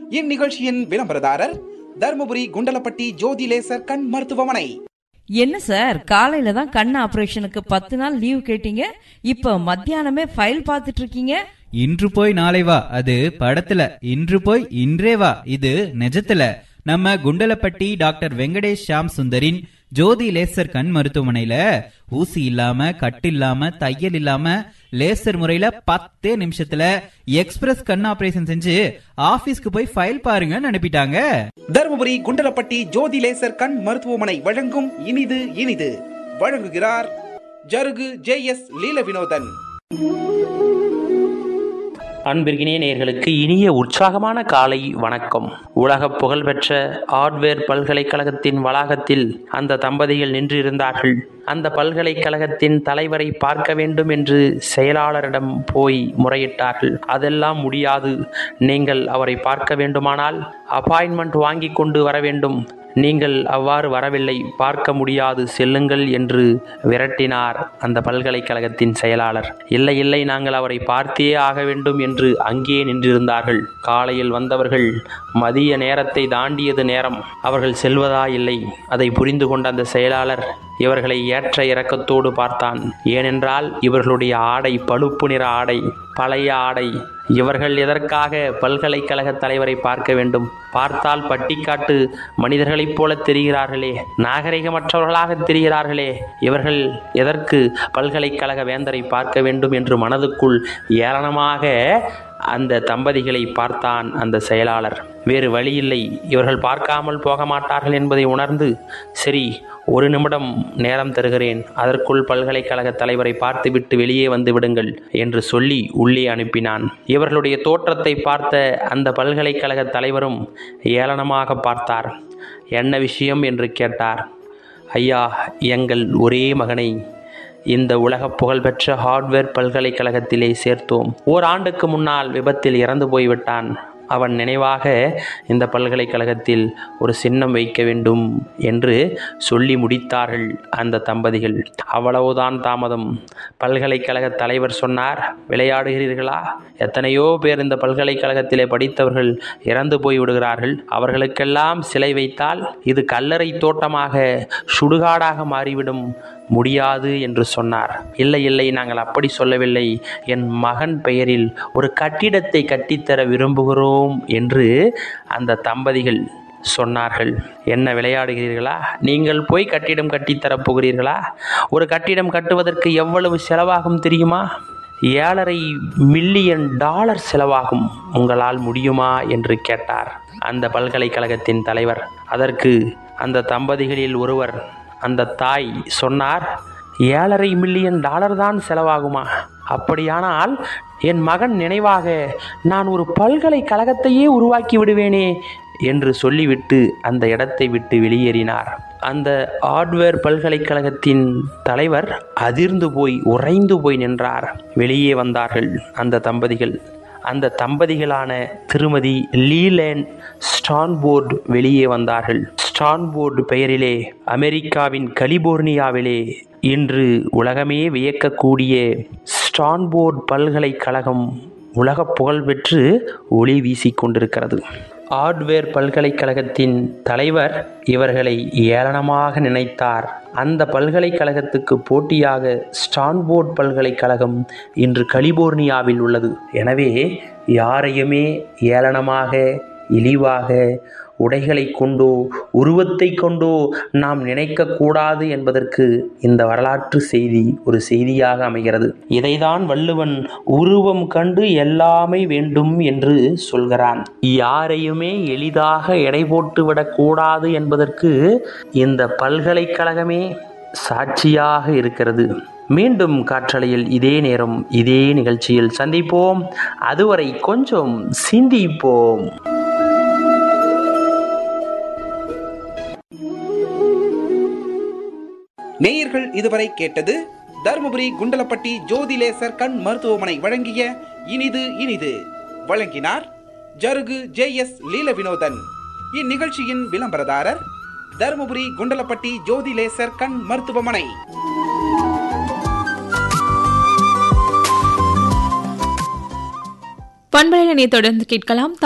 இந்நிகழ்ச்சியின் விளம்பரதாரர் தருமபுரி குண்டலப்பட்டி ஜோதி லேசர் கண் மருத்துவமனை என்ன சார் காலையில தான் கண் ஆபரேஷனுக்கு பத்து நாள் லீவ் கேட்டீங்க இப்ப மத்தியானமே ஃபைல் பார்த்துட்டு இருக்கீங்க இன்று போய் நாளை வா அது படத்துல இன்று போய் இன்றே வா இது நிஜத்துல நம்ம குண்டலப்பட்டி டாக்டர் வெங்கடேஷ் ஷாம் சுந்தரின் ஜோதி லேசர் கண் மருத்துவமனையில ஊசி இல்லாம கட்டு இல்லாம தையல் இல்லாம லேசர் முறையில பத்தே நிமிஷத்துல எக்ஸ்பிரஸ் கண் ஆபரேஷன் செஞ்சு ஆபீஸ்க்கு போய் ஃபைல் பாருங்கன்னு அனுப்பிட்டாங்க தருமபுரி குண்டலப்பட்டி ஜோதி லேசர் கண் மருத்துவமனை வழங்கும் இனிது இனிது வழங்குகிறார் ஜருகு ஜே எஸ் லீல வினோதன் அன்பிற்கினிய நேயர்களுக்கு இனிய உற்சாகமான காலை வணக்கம் உலக புகழ்பெற்ற ஹார்ட்வேர் பல்கலைக்கழகத்தின் வளாகத்தில் அந்த தம்பதிகள் நின்றிருந்தார்கள் அந்த பல்கலைக்கழகத்தின் தலைவரை பார்க்க வேண்டும் என்று செயலாளரிடம் போய் முறையிட்டார்கள் அதெல்லாம் முடியாது நீங்கள் அவரை பார்க்க வேண்டுமானால் அப்பாயின்மெண்ட் வாங்கி கொண்டு வர வேண்டும் நீங்கள் அவ்வாறு வரவில்லை பார்க்க முடியாது செல்லுங்கள் என்று விரட்டினார் அந்த பல்கலைக்கழகத்தின் செயலாளர் இல்லை இல்லை நாங்கள் அவரை பார்த்தே ஆக வேண்டும் என்று அங்கே நின்றிருந்தார்கள் காலையில் வந்தவர்கள் மதிய நேரத்தை தாண்டியது நேரம் அவர்கள் செல்வதா இல்லை அதை புரிந்து கொண்ட அந்த செயலாளர் இவர்களை ஏற்ற இறக்கத்தோடு பார்த்தான் ஏனென்றால் இவர்களுடைய ஆடை பழுப்பு நிற ஆடை பழைய ஆடை இவர்கள் எதற்காக பல்கலைக்கழக தலைவரை பார்க்க வேண்டும் பார்த்தால் பட்டிக்காட்டு மனிதர்களைப் போல தெரிகிறார்களே நாகரிகமற்றவர்களாக தெரிகிறார்களே இவர்கள் எதற்கு பல்கலைக்கழக வேந்தரை பார்க்க வேண்டும் என்று மனதுக்குள் ஏளனமாக அந்த தம்பதிகளை பார்த்தான் அந்த செயலாளர் வேறு வழியில்லை இவர்கள் பார்க்காமல் போக மாட்டார்கள் என்பதை உணர்ந்து சரி ஒரு நிமிடம் நேரம் தருகிறேன் அதற்குள் பல்கலைக்கழக தலைவரை பார்த்துவிட்டு வெளியே வந்து விடுங்கள் என்று சொல்லி உள்ளே அனுப்பினான் இவர்களுடைய தோற்றத்தை பார்த்த அந்த பல்கலைக்கழக தலைவரும் ஏளனமாக பார்த்தார் என்ன விஷயம் என்று கேட்டார் ஐயா எங்கள் ஒரே மகனை இந்த உலக புகழ்பெற்ற ஹார்ட்வேர் பல்கலைக்கழகத்திலே சேர்த்தோம் ஓராண்டுக்கு முன்னால் விபத்தில் இறந்து போய்விட்டான் அவன் நினைவாக இந்த பல்கலைக்கழகத்தில் ஒரு சின்னம் வைக்க வேண்டும் என்று சொல்லி முடித்தார்கள் அந்த தம்பதிகள் அவ்வளவுதான் தாமதம் பல்கலைக்கழக தலைவர் சொன்னார் விளையாடுகிறீர்களா எத்தனையோ பேர் இந்த பல்கலைக்கழகத்திலே படித்தவர்கள் இறந்து போய் விடுகிறார்கள் அவர்களுக்கெல்லாம் சிலை வைத்தால் இது கல்லறை தோட்டமாக சுடுகாடாக மாறிவிடும் முடியாது என்று சொன்னார் இல்லை இல்லை நாங்கள் அப்படி சொல்லவில்லை என் மகன் பெயரில் ஒரு கட்டிடத்தை கட்டித்தர விரும்புகிறோம் என்று அந்த தம்பதிகள் சொன்னார்கள் என்ன விளையாடுகிறீர்களா நீங்கள் போய் கட்டிடம் கட்டித்தரப் போகிறீர்களா ஒரு கட்டிடம் கட்டுவதற்கு எவ்வளவு செலவாகும் தெரியுமா ஏழரை மில்லியன் டாலர் செலவாகும் உங்களால் முடியுமா என்று கேட்டார் அந்த பல்கலைக்கழகத்தின் தலைவர் அதற்கு அந்த தம்பதிகளில் ஒருவர் அந்த தாய் சொன்னார் ஏழரை மில்லியன் டாலர் தான் செலவாகுமா அப்படியானால் என் மகன் நினைவாக நான் ஒரு பல்கலைக்கழகத்தையே உருவாக்கி விடுவேனே என்று சொல்லிவிட்டு அந்த இடத்தை விட்டு வெளியேறினார் அந்த ஹார்ட்வேர் பல்கலைக்கழகத்தின் தலைவர் அதிர்ந்து போய் உறைந்து போய் நின்றார் வெளியே வந்தார்கள் அந்த தம்பதிகள் அந்த தம்பதிகளான திருமதி லீலேண்ட் ஸ்டான்போர்டு வெளியே வந்தார்கள் ஸ்டான்போர்டு பெயரிலே அமெரிக்காவின் கலிபோர்னியாவிலே இன்று உலகமே வியக்கக்கூடிய ஸ்டான்போர்ட் பல்கலைக்கழகம் உலக புகழ் பெற்று ஒளி வீசிக் கொண்டிருக்கிறது ஹார்ட்வேர் பல்கலைக்கழகத்தின் தலைவர் இவர்களை ஏளனமாக நினைத்தார் அந்த பல்கலைக்கழகத்துக்கு போட்டியாக ஸ்டான்போர்ட் பல்கலைக்கழகம் இன்று கலிபோர்னியாவில் உள்ளது எனவே யாரையுமே ஏளனமாக இழிவாக உடைகளை கொண்டோ உருவத்தை கொண்டோ நாம் நினைக்கக்கூடாது என்பதற்கு இந்த வரலாற்று செய்தி ஒரு செய்தியாக அமைகிறது இதைதான் வள்ளுவன் உருவம் கண்டு எல்லாமே வேண்டும் என்று சொல்கிறான் யாரையுமே எளிதாக எடை போட்டு விடக்கூடாது என்பதற்கு இந்த பல்கலைக்கழகமே சாட்சியாக இருக்கிறது மீண்டும் காற்றலையில் இதே நேரம் இதே நிகழ்ச்சியில் சந்திப்போம் அதுவரை கொஞ்சம் சிந்திப்போம் நேயர்கள் இதுவரை கேட்டது தருமபுரி குண்டலப்பட்டி ஜோதி லேசர் கண் மருத்துவமனை வழங்கிய இனிது இனிது வழங்கினார் ஜருகு ஜே எஸ் லீல வினோதன் இந்நிகழ்ச்சியின் விளம்பரதாரர் தருமபுரி குண்டலப்பட்டி ஜோதி லேசர் கண் மருத்துவமனை பண்பலையனை தொடர்ந்து கேட்கலாம்